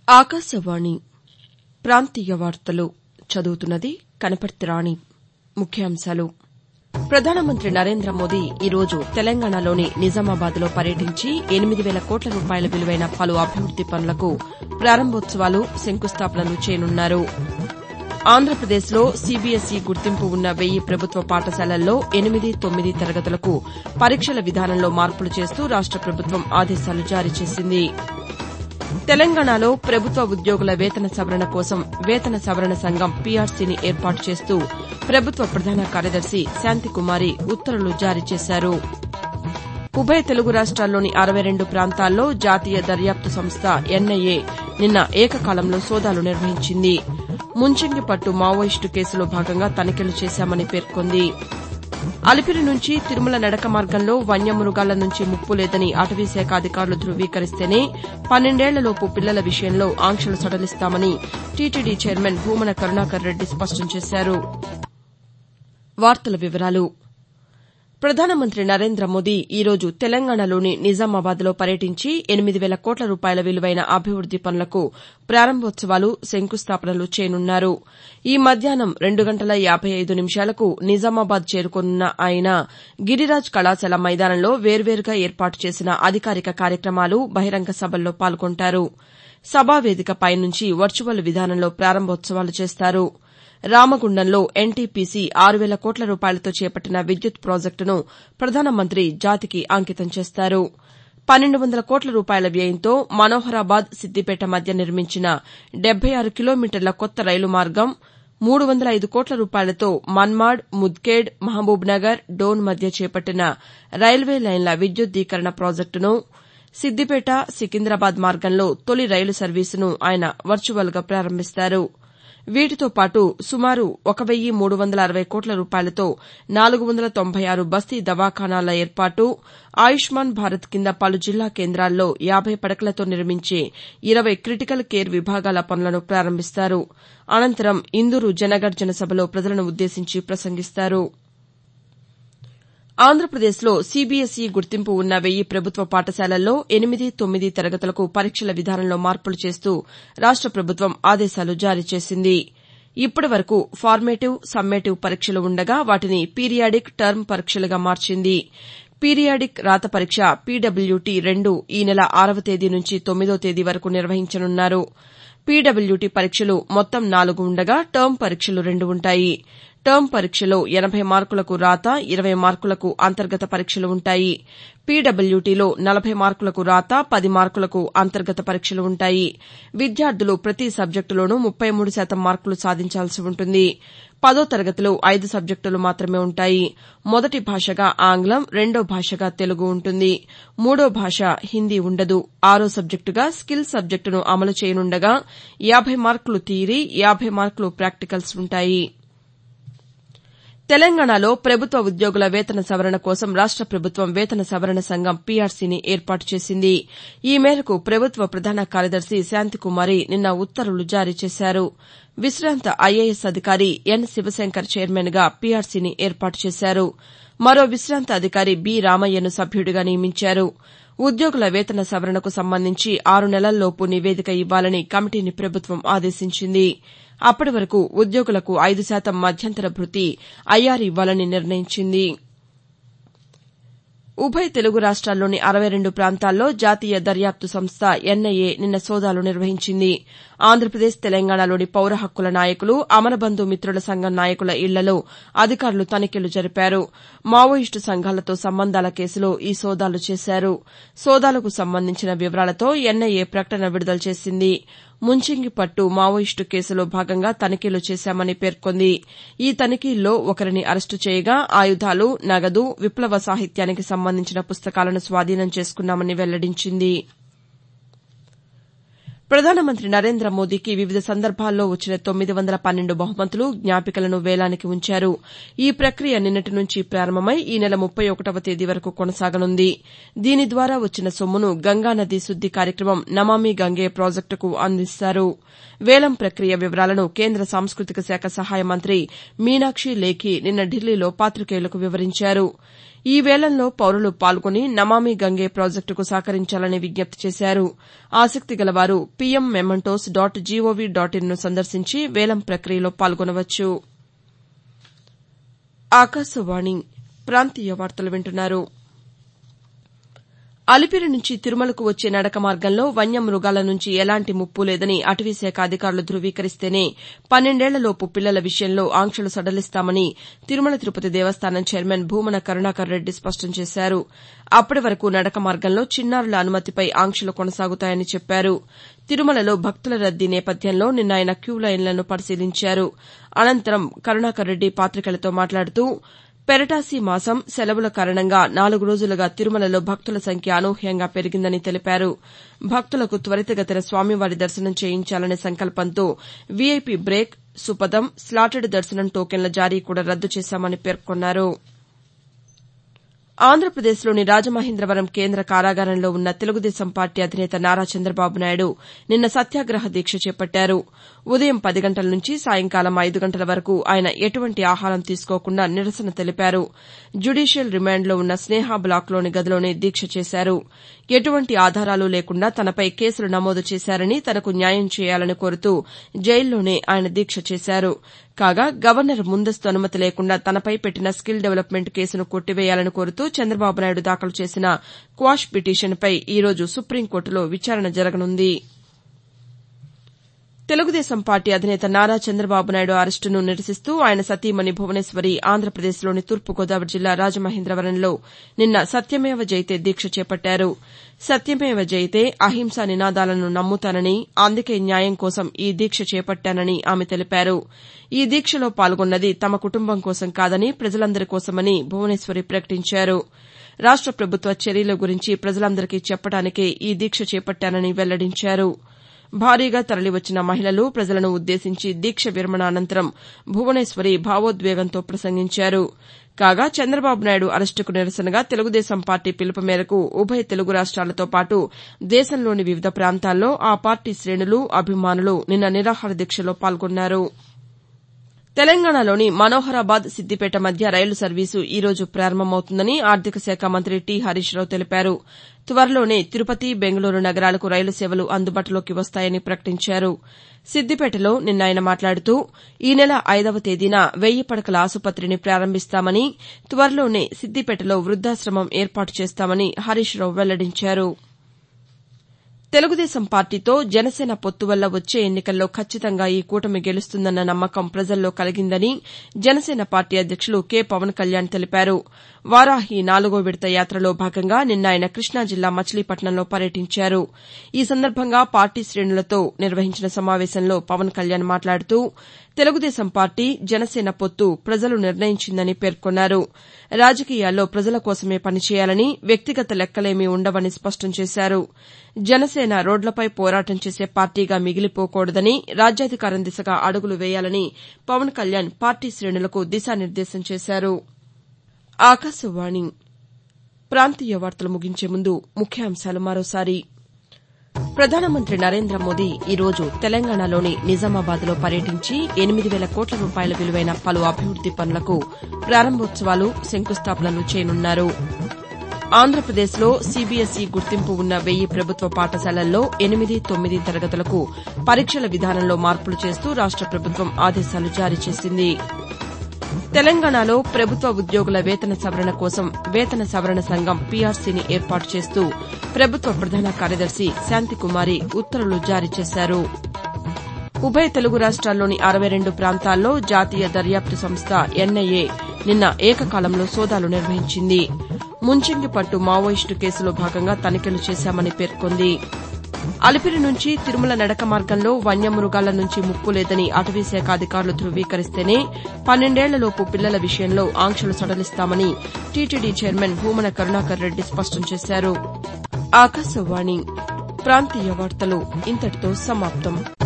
ఆకాశవాణి ప్రాంతీయ వార్తలు చదువుతున్నది కనపర్తి రాణి ముఖ్యాంశాలు ప్రధానమంత్రి నరేంద్ర మోదీ ఈరోజు తెలంగాణలోని నిజామాబాద్లో పర్యటించి ఎనిమిది వేల కోట్ల రూపాయల విలువైన పలు అభివృద్ది పనులకు ప్రారంభోత్సవాలు శంకుస్థాపనలు చేయనున్నారు ఆంధ్రప్రదేశ్లో సీబీఎస్ఈ గుర్తింపు ఉన్న వెయ్యి ప్రభుత్వ పాఠశాలల్లో ఎనిమిది తొమ్మిది తరగతులకు పరీక్షల విధానంలో మార్పులు చేస్తూ రాష్ట ప్రభుత్వం ఆదేశాలు జారీ చేసింది తెలంగాణలో ప్రభుత్వ ఉద్యోగుల వేతన సవరణ కోసం వేతన సవరణ సంఘం పీఆర్సీని ఏర్పాటు చేస్తూ ప్రభుత్వ ప్రధాన కార్యదర్శి శాంతికుమారి ఉత్తర్వులు జారీ చేశారు ఉభయ తెలుగు రాష్ట్రాల్లోని అరవై రెండు ప్రాంతాల్లో జాతీయ దర్యాప్తు సంస్థ ఎన్ఐఏ నిన్న ఏకకాలంలో సోదాలు నిర్వహించింది ముంచంగిపట్టు మావోయిస్టు కేసులో భాగంగా తనిఖీలు చేశామని పేర్కొంది అలిపిరి నుంచి తిరుమల నడక మార్గంలో వన్యమృగాల నుంచి ముప్పు లేదని అటవీశాఖ అధికారులు ధృవీకరిస్తేనే పన్నెండేళ్లలోపు పిల్లల విషయంలో ఆంక్షలు సడలిస్తామని టీటీడీ చైర్మన్ భూమన కరుణాకర్ రెడ్డి స్పష్టం చేశారు ప్రధానమంత్రి నరేంద్ర మోదీ ఈరోజు తెలంగాణలోని నిజామాబాద్లో పర్యటించి ఎనిమిది వేల కోట్ల రూపాయల విలువైన అభివృద్ది పనులకు ప్రారంభోత్సవాలు శంకుస్థాపనలు చేయనున్నారు ఈ మధ్యాహ్నం రెండు గంటల యాబై ఐదు నిమిషాలకు నిజామాబాద్ చేరుకోనున్న ఆయన గిరిరాజ్ కళాశాల మైదానంలో వేర్వేరుగా ఏర్పాటు చేసిన అధికారిక కార్యక్రమాలు బహిరంగ సభల్లో పాల్గొంటారు సభా వేదిక పైనుంచి వర్చువల్ విధానంలో ప్రారంభోత్సవాలు చేస్తారు రామగుండంలో ఎన్టీపీసీ ఆరు వేల కోట్ల రూపాయలతో చేపట్టిన విద్యుత్ ప్రాజెక్టును ప్రధానమంత్రి జాతికి అంకితం చేస్తారు పన్నెండు వందల కోట్ల రూపాయల వ్యయంతో మనోహరాబాద్ సిద్దిపేట మధ్య నిర్మించిన డెబ్బై ఆరు కిలోమీటర్ల కొత్త రైలు మార్గం మూడు వందల ఐదు కోట్ల రూపాయలతో మన్మాడ్ ముద్గేడ్ మహబూబ్నగర్ డోన్ మధ్య చేపట్టిన రైల్వే లైన్ల విద్యుద్దీకరణ ప్రాజెక్టును సిద్దిపేట సికింద్రాబాద్ మార్గంలో తొలి రైలు సర్వీసును ఆయన వర్చువల్గా ప్రారంభిస్తారు వీటితో పాటు సుమారు ఒక వెయ్యి మూడు వందల అరవై కోట్ల రూపాయలతో నాలుగు వందల తొంభై ఆరు బస్తీ దవాఖానాల ఏర్పాటు ఆయుష్మాన్ భారత్ కింద పలు జిల్లా కేంద్రాల్లో యాబై పడకలతో నిర్మించే ఇరవై క్రిటికల్ కేర్ విభాగాల పనులను ప్రారంభిస్తారు అనంతరం ఇందూరు జనగర్జన సభలో ప్రజలను ఉద్దేశించి ప్రసంగిస్తారు ఆంధ్రప్రదేశ్లో సీబీఎస్ఈ గుర్తింపు ఉన్న వెయ్యి ప్రభుత్వ పాఠశాలల్లో ఎనిమిది తొమ్మిది తరగతులకు పరీక్షల విధానంలో మార్పులు చేస్తూ రాష్ట ప్రభుత్వం ఆదేశాలు జారీ చేసింది ఇప్పటి వరకు ఫార్మేటివ్ సమ్మేటివ్ పరీక్షలు ఉండగా వాటిని పీరియాడిక్ టర్మ్ పరీక్షలుగా మార్చింది పీరియాడిక్ రాత పరీక్ష పీడబ్ల్యూటీ రెండు ఈ నెల ఆరవ తేదీ నుంచి తొమ్మిదో తేదీ వరకు నిర్వహించనున్నారు పీడబ్ల్యూటీ పరీక్షలు మొత్తం నాలుగు ఉండగా టర్మ్ పరీక్షలు రెండు ఉంటాయి టర్మ్ పరీక్షలో ఎనబై మార్కులకు రాత ఇరవై మార్కులకు అంతర్గత పరీక్షలు ఉంటాయి పీడబ్ల్యూటీలో నలభై మార్కులకు రాత పది మార్కులకు అంతర్గత పరీక్షలు ఉంటాయి విద్యార్థులు ప్రతి సబ్జెక్టులోనూ ముప్పై మూడు శాతం మార్కులు సాధించాల్సి ఉంటుంది పదో తరగతిలో ఐదు సబ్జెక్టులు మాత్రమే ఉంటాయి మొదటి భాషగా ఆంగ్లం రెండో భాషగా తెలుగు ఉంటుంది మూడో భాష హిందీ ఉండదు ఆరో సబ్జెక్టుగా స్కిల్ సబ్జెక్టును అమలు చేయనుండగా యాబై మార్కులు థియరీ యాబై మార్కులు ప్రాక్టికల్స్ ఉంటాయి తెలంగాణలో ప్రభుత్వ ఉద్యోగుల వేతన సవరణ కోసం రాష్ట ప్రభుత్వం వేతన సవరణ సంఘం పీఆర్సీని ఏర్పాటు చేసింది ఈ మేరకు ప్రభుత్వ ప్రధాన కార్యదర్శి శాంతికుమారి నిన్న ఉత్తర్వులు జారీ చేశారు విశాంత ఐఏఎస్ అధికారి ఎన్ శివశంకర్ చైర్మన్గా పీఆర్సీని ఏర్పాటు చేశారు మరో విశాంత అధికారి బి రామయ్యను సభ్యుడిగా నియమించారు ఉద్యోగుల వేతన సవరణకు సంబంధించి ఆరు నెలల్లోపు నివేదిక ఇవ్వాలని కమిటీని ప్రభుత్వం ఆదేశించింది అప్పటి వరకు ఉద్యోగులకు ఐదు శాతం మధ్యంతర భృతి ఐఆర్ ఇవ్వాలని నిర్ణయించింది ఉభయ తెలుగు రాష్ట్రాల్లోని అరవై రెండు ప్రాంతాల్లో జాతీయ దర్యాప్తు సంస్థ ఎన్ఐఏ నిన్న సోదాలు నిర్వహించింది ఆంధ్రప్రదేశ్ తెలంగాణలోని పౌర హక్కుల నాయకులు అమరబంధు మిత్రుల సంఘం నాయకుల ఇళ్లలో అధికారులు తనిఖీలు జరిపారు మావోయిస్టు సంఘాలతో సంబంధాల కేసులో ఈ సోదాలు చేశారు సోదాలకు సంబంధించిన వివరాలతో ఎన్ఐఏ ప్రకటన విడుదల చేసింది ముంచింగిపట్టు మావోయిస్టు కేసులో భాగంగా తనిఖీలు చేశామని పేర్కొంది ఈ తనిఖీల్లో ఒకరిని అరెస్టు చేయగా ఆయుధాలు నగదు విప్లవ సాహిత్యానికి సంబంధించిన పుస్తకాలను స్వాధీనం చేసుకున్నామని వెల్లడించింది ప్రధానమంత్రి నరేంద్ర మోదీకి వివిధ సందర్భాల్లో వచ్చిన తొమ్మిది వందల పన్నెండు బహుమతులు జ్ఞాపికలను వేలానికి ఉంచారు ఈ ప్రక్రియ నిన్నటి నుంచి ప్రారంభమై ఈ నెల ముప్పై ఒకటవ తేదీ వరకు కొనసాగనుంది దీని ద్వారా వచ్చిన సొమ్మును గంగానది శుద్ది కార్యక్రమం నమామి గంగే ప్రాజెక్టుకు అందిస్తారు వేలం ప్రక్రియ వివరాలను కేంద్ర సాంస్కృతిక శాఖ సహాయ మంత్రి మీనాక్షి లేఖి నిన్న ఢిల్లీలో పాతికేయులకు వివరించారు ఈ వేలంలో పౌరులు పాల్గొని నమామి గంగే ప్రాజెక్టుకు సహకరించాలని విజ్ఞప్తి చేశారు ఆసక్తి గలవారు PM mementos dot GOV dot in ను సందర్శించి వేలం ప్రక్రియలో పాల్గొనవచ్చు ఆకాశవాణి ప్రాంతీయ వార్తలు వింటున్నారు అలిపిరి నుంచి తిరుమలకు వచ్చే నడక మార్గంలో వన్యమృగాల నుంచి ఎలాంటి ముప్పు లేదని అటవీశాఖ అధికారులు ధృవీకరిస్తేనే పన్నెండేళ్లలోపు పిల్లల విషయంలో ఆంక్షలు సడలిస్తామని తిరుమల తిరుపతి దేవస్థానం చైర్మన్ భూమన కరుణాకర్ రెడ్డి స్పష్టం చేశారు అప్పటి వరకు నడక మార్గంలో చిన్నారుల అనుమతిపై ఆంక్షలు కొనసాగుతాయని చెప్పారు తిరుమలలో భక్తుల రద్దీ నేపథ్యంలో నిన్న ఆయన క్యూ లైన్లను పరిశీలించారు అనంతరం కరుణాకర్ రెడ్డి పాతికేయులతో మాట్లాడుతూ పెరటాసి మాసం సెలవుల కారణంగా నాలుగు రోజులుగా తిరుమలలో భక్తుల సంఖ్య అనూహ్యంగా పెరిగిందని తెలిపారు భక్తులకు త్వరితగతిన స్వామివారి దర్శనం చేయించాలనే సంకల్పంతో వీఐపీ బ్రేక్ సుపథం స్లాటెడ్ దర్శనం టోకెన్ల జారీ కూడా రద్దు చేశామని పేర్కొన్నారు ఆంధ్రప్రదేశ్లోని రాజమహేంద్రవరం కేంద్ర కారాగారంలో ఉన్న తెలుగుదేశం పార్టీ అధినేత నారా చంద్రబాబు నాయుడు నిన్న సత్యాగ్రహ దీక్ష చేపట్టారు ఉదయం పది గంటల నుంచి సాయంకాలం ఐదు గంటల వరకు ఆయన ఎటువంటి ఆహారం తీసుకోకుండా నిరసన తెలిపారు జ్యుడీషియల్ రిమాండ్లో ఉన్న స్నేహ బ్లాక్లోని గదిలోనే దీక్ష చేశారు ఎటువంటి ఆధారాలు లేకుండా తనపై కేసులు నమోదు చేశారని తనకు న్యాయం చేయాలని కోరుతూ జైల్లోనే ఆయన దీక్ష చేశారు కాగా గవర్నర్ ముందస్తు అనుమతి లేకుండా తనపై పెట్టిన స్కిల్ డెవలప్మెంట్ కేసును కొట్టివేయాలని కోరుతూ చంద్రబాబు నాయుడు దాఖలు చేసిన క్వాష్ పిటిషన్పై ఈ రోజు సుప్రీంకోర్టులో విచారణ జరగనుంది తెలుగుదేశం పార్టీ అధినేత నారా చంద్రబాబు నాయుడు అరెస్టును నిరసిస్తూ ఆయన సతీమణి భువనేశ్వరి ఆంధ్రప్రదేశ్లోని తూర్పుగోదావరి జిల్లా రాజమహేంద్రవరంలో నిన్న సత్యమేవ జయతే దీక్ష చేపట్టారు సత్యమేవ జయతే అహింసా నినాదాలను నమ్ముతానని అందుకే న్యాయం కోసం ఈ దీక్ష చేపట్టానని ఆమె తెలిపారు ఈ దీక్షలో పాల్గొన్నది తమ కుటుంబం కోసం కాదని ప్రజలందరి కోసమని భువనేశ్వరి ప్రకటించారు రాష్ట ప్రభుత్వ చర్యల గురించి ప్రజలందరికీ చెప్పడానికే ఈ దీక్ష చేపట్టానని వెల్లడించారు భారీగా తరలివచ్చిన మహిళలు ప్రజలను ఉద్దేశించి దీక్ష విరమణ అనంతరం భువనేశ్వరి భావోద్వేగంతో ప్రసంగించారు కాగా చంద్రబాబు నాయుడు అరెస్టుకు నిరసనగా తెలుగుదేశం పార్టీ పిలుపు మేరకు ఉభయ తెలుగు రాష్ట్రాలతో పాటు దేశంలోని వివిధ ప్రాంతాల్లో ఆ పార్టీ శ్రేణులు అభిమానులు నిన్న నిరాహార దీక్షలో పాల్గొన్నారు తెలంగాణలోని మనోహరాబాద్ సిద్దిపేట మధ్య రైలు సర్వీసు ఈ రోజు ప్రారంభమవుతుందని ఆర్థిక శాఖ మంత్రి టి హరీష్ రావు తెలిపారు త్వరలోనే తిరుపతి బెంగళూరు నగరాలకు రైలు సేవలు అందుబాటులోకి వస్తాయని ప్రకటించారు సిద్దిపేటలో నిన్న ఆయన మాట్లాడుతూ ఈ నెల ఐదవ తేదీన వెయ్యి పడకల ఆసుపత్రిని ప్రారంభిస్తామని త్వరలోనే సిద్దిపేటలో వృద్దాశ్రమం ఏర్పాటు చేస్తామని హరీష్ రావు వెల్లడించారు తెలుగుదేశం పార్టీతో జనసేన పొత్తు వల్ల వచ్చే ఎన్నికల్లో ఖచ్చితంగా ఈ కూటమి గెలుస్తుందన్న నమ్మకం ప్రజల్లో కలిగిందని జనసేన పార్టీ అధ్యక్షులు కె పవన్ కళ్యాణ్ తెలిపారు వారాహి నాలుగో విడత యాత్రలో భాగంగా నిన్న ఆయన కృష్ణా జిల్లా మచిలీపట్నంలో పర్యటించారు ఈ సందర్భంగా పార్టీ శ్రేణులతో నిర్వహించిన సమావేశంలో పవన్ కళ్యాణ్ మాట్లాడుతూ తెలుగుదేశం పార్టీ జనసేన పొత్తు ప్రజలు నిర్ణయించిందని పేర్కొన్నారు రాజకీయాల్లో ప్రజల కోసమే పనిచేయాలని వ్యక్తిగత లెక్కలేమీ ఉండవని స్పష్టం చేశారు జనసేన రోడ్లపై పోరాటం చేసే పార్టీగా మిగిలిపోకూడదని రాజ్యాధికారం దిశగా అడుగులు వేయాలని పవన్ కళ్యాణ్ పార్టీ శ్రేణులకు దిశానిర్దేశం చేశారు ఆకాశవాణి ప్రాంతీయ వార్తలు ముగించే ముందు ముఖ్యాంశాలు మరోసారి ప్రధానమంత్రి నరేంద్ర మోదీ ఈరోజు తెలంగాణలోని నిజామాబాద్లో పర్యటించి ఎనిమిది వేల కోట్ల రూపాయల విలువైన పలు అభివృద్ది పనులకు ప్రారంభోత్సవాలు శంకుస్థాపనలు చేయనున్నారు ఆంధ్రప్రదేశ్లో సీబీఎస్ఈ గుర్తింపు ఉన్న వెయ్యి ప్రభుత్వ పాఠశాలల్లో ఎనిమిది తొమ్మిది తరగతులకు పరీక్షల విధానంలో మార్పులు చేస్తూ రాష్ట ప్రభుత్వం ఆదేశాలు జారీ చేసింది తెలంగాణలో ప్రభుత్వ ఉద్యోగుల వేతన సవరణ కోసం వేతన సవరణ సంఘం పీఆర్సీని ఏర్పాటు చేస్తూ ప్రభుత్వ ప్రధాన కార్యదర్శి శాంతికుమారి ఉత్తర్వులు జారీ చేశారు ఉభయ తెలుగు రాష్ట్రాల్లోని అరవై రెండు ప్రాంతాల్లో జాతీయ దర్యాప్తు సంస్థ ఎన్ఐఏ నిన్న ఏకకాలంలో సోదాలు నిర్వహించింది ముంచంగిపట్టు మావోయిస్టు కేసులో భాగంగా తనిఖీలు చేశామని పేర్కొంది అలిపిరి నుంచి తిరుమల నడక మార్గంలో వన్యమృగాల నుంచి ముప్పు లేదని అటవీశాఖ అధికారులు ధృవీకరిస్తేనే పన్నెండేళ్లలోపు పిల్లల విషయంలో ఆంక్షలు సడలిస్తామని టీటీడీ చైర్మన్ భూమన కరుణాకర్ రెడ్డి స్పష్టం చేశారు ఆకాశవాణి ప్రాంతీయ వార్తలు ఇంతటితో సమాప్తం